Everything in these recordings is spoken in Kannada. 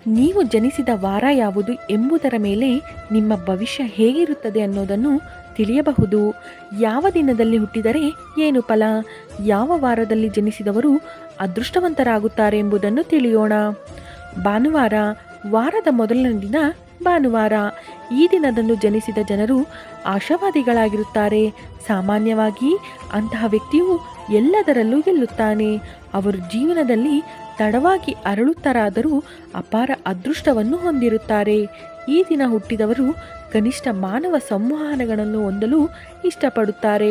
ನೀವು ಜನಿಸಿದ ವಾರ ಯಾವುದು ಎಂಬುದರ ಮೇಲೆ ನಿಮ್ಮ ಭವಿಷ್ಯ ಹೇಗಿರುತ್ತದೆ ಅನ್ನೋದನ್ನು ತಿಳಿಯಬಹುದು ಯಾವ ದಿನದಲ್ಲಿ ಹುಟ್ಟಿದರೆ ಏನು ಫಲ ಯಾವ ವಾರದಲ್ಲಿ ಜನಿಸಿದವರು ಅದೃಷ್ಟವಂತರಾಗುತ್ತಾರೆ ಎಂಬುದನ್ನು ತಿಳಿಯೋಣ ಭಾನುವಾರ ವಾರದ ಮೊದಲನೇ ದಿನ ಭಾನುವಾರ ಈ ದಿನದಂದು ಜನಿಸಿದ ಜನರು ಆಶಾವಾದಿಗಳಾಗಿರುತ್ತಾರೆ ಸಾಮಾನ್ಯವಾಗಿ ಅಂತಹ ವ್ಯಕ್ತಿಯು ಎಲ್ಲದರಲ್ಲೂ ಗೆಲ್ಲುತ್ತಾನೆ ಅವರು ಜೀವನದಲ್ಲಿ ತಡವಾಗಿ ಅರಳುತ್ತಾರಾದರೂ ಅಪಾರ ಅದೃಷ್ಟವನ್ನು ಹೊಂದಿರುತ್ತಾರೆ ಈ ದಿನ ಹುಟ್ಟಿದವರು ಕನಿಷ್ಠ ಮಾನವ ಸಂವಹನಗಳನ್ನು ಹೊಂದಲು ಇಷ್ಟಪಡುತ್ತಾರೆ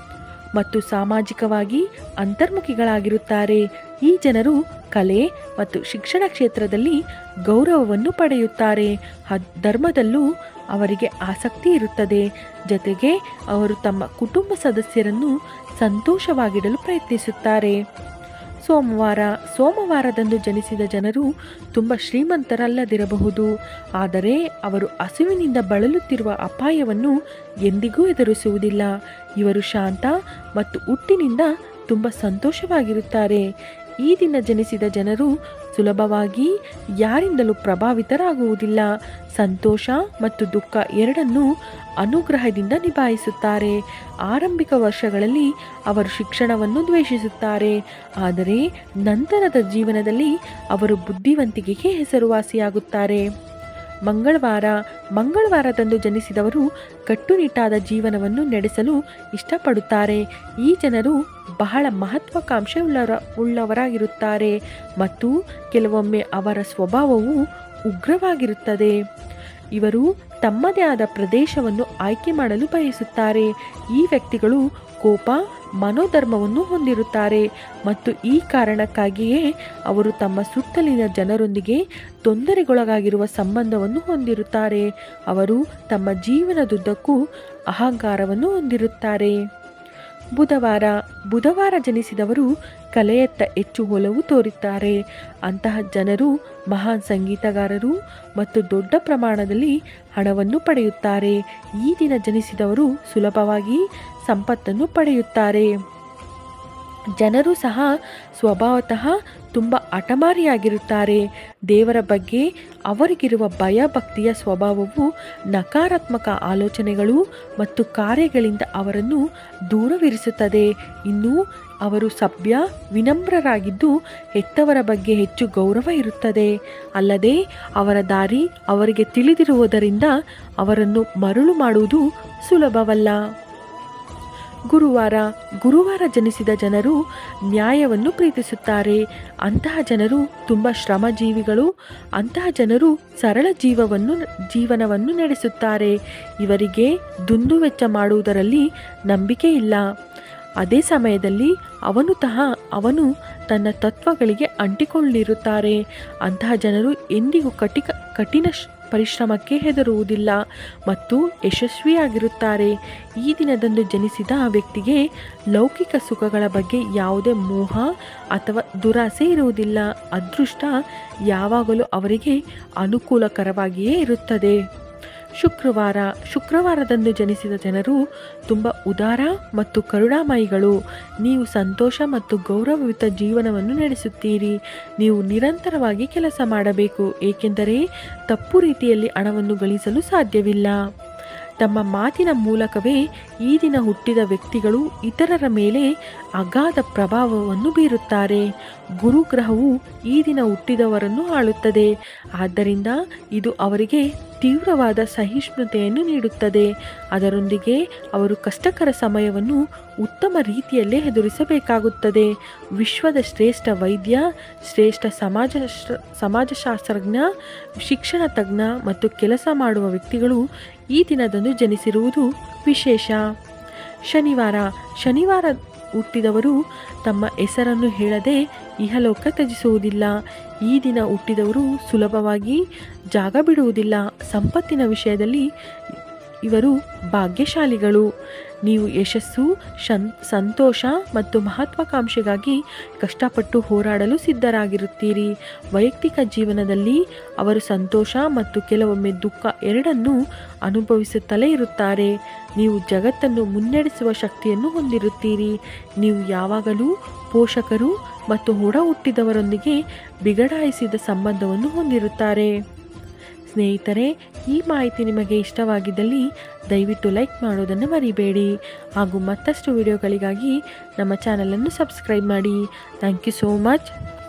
ಮತ್ತು ಸಾಮಾಜಿಕವಾಗಿ ಅಂತರ್ಮುಖಿಗಳಾಗಿರುತ್ತಾರೆ ಈ ಜನರು ಕಲೆ ಮತ್ತು ಶಿಕ್ಷಣ ಕ್ಷೇತ್ರದಲ್ಲಿ ಗೌರವವನ್ನು ಪಡೆಯುತ್ತಾರೆ ಹ- ಧರ್ಮದಲ್ಲೂ ಅವರಿಗೆ ಆಸಕ್ತಿ ಇರುತ್ತದೆ ಜೊತೆಗೆ ಅವರು ತಮ್ಮ ಕುಟುಂಬ ಸದಸ್ಯರನ್ನು ಸಂತೋಷವಾಗಿಡಲು ಪ್ರಯತ್ನಿಸುತ್ತಾರೆ ಸೋಮವಾರ ಸೋಮವಾರದಂದು ಜನಿಸಿದ ಜನರು ತುಂಬ ಶ್ರೀಮಂತರಲ್ಲದಿರಬಹುದು ಆದರೆ ಅವರು ಹಸುವಿನಿಂದ ಬಳಲುತ್ತಿರುವ ಅಪಾಯವನ್ನು ಎಂದಿಗೂ ಎದುರಿಸುವುದಿಲ್ಲ ಇವರು ಶಾಂತ ಮತ್ತು ಹುಟ್ಟಿನಿಂದ ತುಂಬ ಸಂತೋಷವಾಗಿರುತ್ತಾರೆ ಈ ದಿನ ಜನಿಸಿದ ಜನರು ಸುಲಭವಾಗಿ ಯಾರಿಂದಲೂ ಪ್ರಭಾವಿತರಾಗುವುದಿಲ್ಲ ಸಂತೋಷ ಮತ್ತು ದುಃಖ ಎರಡನ್ನೂ ಅನುಗ್ರಹದಿಂದ ನಿಭಾಯಿಸುತ್ತಾರೆ ಆರಂಭಿಕ ವರ್ಷಗಳಲ್ಲಿ ಅವರು ಶಿಕ್ಷಣವನ್ನು ದ್ವೇಷಿಸುತ್ತಾರೆ ಆದರೆ ನಂತರದ ಜೀವನದಲ್ಲಿ ಅವರು ಬುದ್ಧಿವಂತಿಕೆಗೆ ಹೆಸರುವಾಸಿಯಾಗುತ್ತಾರೆ ಮಂಗಳವಾರ ಮಂಗಳವಾರದಂದು ಜನಿಸಿದವರು ಕಟ್ಟುನಿಟ್ಟಾದ ಜೀವನವನ್ನು ನಡೆಸಲು ಇಷ್ಟಪಡುತ್ತಾರೆ ಈ ಜನರು ಬಹಳ ಮಹತ್ವಾಕಾಂಕ್ಷೆ ಉಳ್ಳವರ ಉಳ್ಳವರಾಗಿರುತ್ತಾರೆ ಮತ್ತು ಕೆಲವೊಮ್ಮೆ ಅವರ ಸ್ವಭಾವವು ಉಗ್ರವಾಗಿರುತ್ತದೆ ಇವರು ತಮ್ಮದೇ ಆದ ಪ್ರದೇಶವನ್ನು ಆಯ್ಕೆ ಮಾಡಲು ಬಯಸುತ್ತಾರೆ ಈ ವ್ಯಕ್ತಿಗಳು ಕೋಪ ಮನೋಧರ್ಮವನ್ನು ಹೊಂದಿರುತ್ತಾರೆ ಮತ್ತು ಈ ಕಾರಣಕ್ಕಾಗಿಯೇ ಅವರು ತಮ್ಮ ಸುತ್ತಲಿನ ಜನರೊಂದಿಗೆ ತೊಂದರೆಗೊಳಗಾಗಿರುವ ಸಂಬಂಧವನ್ನು ಹೊಂದಿರುತ್ತಾರೆ ಅವರು ತಮ್ಮ ಜೀವನದುದ್ದಕ್ಕೂ ಅಹಂಕಾರವನ್ನು ಹೊಂದಿರುತ್ತಾರೆ ಬುಧವಾರ ಬುಧವಾರ ಜನಿಸಿದವರು ಕಲೆಯತ್ತ ಹೆಚ್ಚು ಒಲವು ತೋರುತ್ತಾರೆ ಅಂತಹ ಜನರು ಮಹಾನ್ ಸಂಗೀತಗಾರರು ಮತ್ತು ದೊಡ್ಡ ಪ್ರಮಾಣದಲ್ಲಿ ಹಣವನ್ನು ಪಡೆಯುತ್ತಾರೆ ಈ ದಿನ ಜನಿಸಿದವರು ಸುಲಭವಾಗಿ ಸಂಪತ್ತನ್ನು ಪಡೆಯುತ್ತಾರೆ ಜನರು ಸಹ ಸ್ವಭಾವತಃ ತುಂಬ ಹಠಮಾರಿಯಾಗಿರುತ್ತಾರೆ ದೇವರ ಬಗ್ಗೆ ಅವರಿಗಿರುವ ಭಯ ಭಕ್ತಿಯ ಸ್ವಭಾವವು ನಕಾರಾತ್ಮಕ ಆಲೋಚನೆಗಳು ಮತ್ತು ಕಾರ್ಯಗಳಿಂದ ಅವರನ್ನು ದೂರವಿರಿಸುತ್ತದೆ ಇನ್ನು ಅವರು ಸಭ್ಯ ವಿನಮ್ರರಾಗಿದ್ದು ಹೆತ್ತವರ ಬಗ್ಗೆ ಹೆಚ್ಚು ಗೌರವ ಇರುತ್ತದೆ ಅಲ್ಲದೆ ಅವರ ದಾರಿ ಅವರಿಗೆ ತಿಳಿದಿರುವುದರಿಂದ ಅವರನ್ನು ಮರುಳು ಮಾಡುವುದು ಸುಲಭವಲ್ಲ ಗುರುವಾರ ಗುರುವಾರ ಜನಿಸಿದ ಜನರು ನ್ಯಾಯವನ್ನು ಪ್ರೀತಿಸುತ್ತಾರೆ ಅಂತಹ ಜನರು ತುಂಬ ಶ್ರಮಜೀವಿಗಳು ಅಂತಹ ಜನರು ಸರಳ ಜೀವವನ್ನು ಜೀವನವನ್ನು ನಡೆಸುತ್ತಾರೆ ಇವರಿಗೆ ದುಂದುವೆಚ್ಚ ಮಾಡುವುದರಲ್ಲಿ ನಂಬಿಕೆ ಇಲ್ಲ ಅದೇ ಸಮಯದಲ್ಲಿ ಅವನು ತಹ ಅವನು ತನ್ನ ತತ್ವಗಳಿಗೆ ಅಂಟಿಕೊಂಡಿರುತ್ತಾರೆ ಅಂತಹ ಜನರು ಎಂದಿಗೂ ಕಟಿಕ ಕಠಿಣ ಶ್- ಪರಿಶ್ರಮಕ್ಕೆ ಹೆದರುವುದಿಲ್ಲ ಮತ್ತು ಯಶಸ್ವಿಯಾಗಿರುತ್ತಾರೆ ಈ ದಿನದಂದು ಜನಿಸಿದ ವ್ಯಕ್ತಿಗೆ ಲೌಕಿಕ ಸುಖಗಳ ಬಗ್ಗೆ ಯಾವುದೇ ಮೋಹ ಅಥವಾ ದುರಾಸೆ ಇರುವುದಿಲ್ಲ ಅದೃಷ್ಟ ಯಾವಾಗಲೂ ಅವರಿಗೆ ಅನುಕೂಲಕರವಾಗಿಯೇ ಇರುತ್ತದೆ ಶುಕ್ರವಾರ ಶುಕ್ರವಾರದಂದು ಜನಿಸಿದ ಜನರು ತುಂಬ ಉದಾರ ಮತ್ತು ಕರುಣಾಮಯಿಗಳು ನೀವು ಸಂತೋಷ ಮತ್ತು ಗೌರವಯುತ ಜೀವನವನ್ನು ನಡೆಸುತ್ತೀರಿ ನೀವು ನಿರಂತರವಾಗಿ ಕೆಲಸ ಮಾಡಬೇಕು ಏಕೆಂದರೆ ತಪ್ಪು ರೀತಿಯಲ್ಲಿ ಹಣವನ್ನು ಗಳಿಸಲು ಸಾಧ್ಯವಿಲ್ಲ ತಮ್ಮ ಮಾತಿನ ಮೂಲಕವೇ ಈ ದಿನ ಹುಟ್ಟಿದ ವ್ಯಕ್ತಿಗಳು ಇತರರ ಮೇಲೆ ಅಗಾಧ ಪ್ರಭಾವವನ್ನು ಬೀರುತ್ತಾರೆ ಗುರುಗ್ರಹವು ಈ ದಿನ ಹುಟ್ಟಿದವರನ್ನು ಆಳುತ್ತದೆ ಆದ್ದರಿಂದ ಇದು ಅವರಿಗೆ ತೀವ್ರವಾದ ಸಹಿಷ್ಣುತೆಯನ್ನು ನೀಡುತ್ತದೆ ಅದರೊಂದಿಗೆ ಅವರು ಕಷ್ಟಕರ ಸಮಯವನ್ನು ಉತ್ತಮ ರೀತಿಯಲ್ಲೇ ಎದುರಿಸಬೇಕಾಗುತ್ತದೆ ವಿಶ್ವದ ಶ್ರೇಷ್ಠ ವೈದ್ಯ ಶ್ರೇಷ್ಠ ಸಮಾಜ ಸಮಾಜಶಾಸ್ತ್ರಜ್ಞ ಶಿಕ್ಷಣ ತಜ್ಞ ಮತ್ತು ಕೆಲಸ ಮಾಡುವ ವ್ಯಕ್ತಿಗಳು ಈ ದಿನದಂದು ಜನಿಸಿರುವುದು ವಿಶೇಷ ಶನಿವಾರ ಶನಿವಾರ ಹುಟ್ಟಿದವರು ತಮ್ಮ ಹೆಸರನ್ನು ಹೇಳದೆ ಇಹಲೋಕ ತ್ಯಜಿಸುವುದಿಲ್ಲ ಈ ದಿನ ಹುಟ್ಟಿದವರು ಸುಲಭವಾಗಿ ಜಾಗ ಬಿಡುವುದಿಲ್ಲ ಸಂಪತ್ತಿನ ವಿಷಯದಲ್ಲಿ ಇವರು ಭಾಗ್ಯಶಾಲಿಗಳು ನೀವು ಯಶಸ್ಸು ಶನ್ ಸಂತೋಷ ಮತ್ತು ಮಹತ್ವಾಕಾಂಕ್ಷೆಗಾಗಿ ಕಷ್ಟಪಟ್ಟು ಹೋರಾಡಲು ಸಿದ್ಧರಾಗಿರುತ್ತೀರಿ ವೈಯಕ್ತಿಕ ಜೀವನದಲ್ಲಿ ಅವರು ಸಂತೋಷ ಮತ್ತು ಕೆಲವೊಮ್ಮೆ ದುಃಖ ಎರಡನ್ನೂ ಅನುಭವಿಸುತ್ತಲೇ ಇರುತ್ತಾರೆ ನೀವು ಜಗತ್ತನ್ನು ಮುನ್ನಡೆಸುವ ಶಕ್ತಿಯನ್ನು ಹೊಂದಿರುತ್ತೀರಿ ನೀವು ಯಾವಾಗಲೂ ಪೋಷಕರು ಮತ್ತು ಒಡ ಹುಟ್ಟಿದವರೊಂದಿಗೆ ಬಿಗಡಾಯಿಸಿದ ಸಂಬಂಧವನ್ನು ಹೊಂದಿರುತ್ತಾರೆ ಸ್ನೇಹಿತರೆ ಈ ಮಾಹಿತಿ ನಿಮಗೆ ಇಷ್ಟವಾಗಿದ್ದಲ್ಲಿ ದಯವಿಟ್ಟು ಲೈಕ್ ಮಾಡೋದನ್ನು ಮರಿಬೇಡಿ ಹಾಗೂ ಮತ್ತಷ್ಟು ವಿಡಿಯೋಗಳಿಗಾಗಿ ನಮ್ಮ ಚಾನಲನ್ನು ಸಬ್ಸ್ಕ್ರೈಬ್ ಮಾಡಿ ಥ್ಯಾಂಕ್ ಯು ಸೋ ಮಚ್